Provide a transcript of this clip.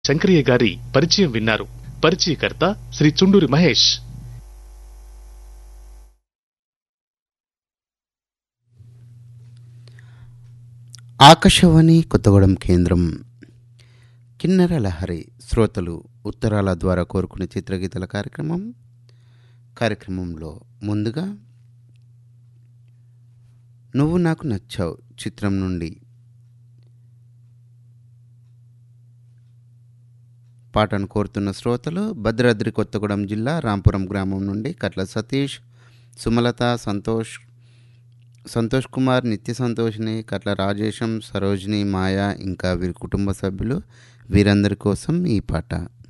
శంకరయ్య గారి పరిచయం విన్నారు పరిచయకర్త శ్రీ చుండూరి మహేష్ ఆకాశవాణి కొత్తగూడెం కేంద్రం కిన్నెర లహరి శ్రోతలు ఉత్తరాల ద్వారా కోరుకునే చిత్రగీతల కార్యక్రమం కార్యక్రమంలో ముందుగా నువ్వు నాకు నచ్చావు చిత్రం నుండి పాటను కోరుతున్న శ్రోతలు భద్రాద్రి కొత్తగూడెం జిల్లా రాంపురం గ్రామం నుండి కట్ల సతీష్ సుమలత సంతోష్ సంతోష్ కుమార్ నిత్య సంతోషిని కట్ల రాజేశం సరోజిని మాయ ఇంకా వీరి కుటుంబ సభ్యులు వీరందరి కోసం ఈ పాట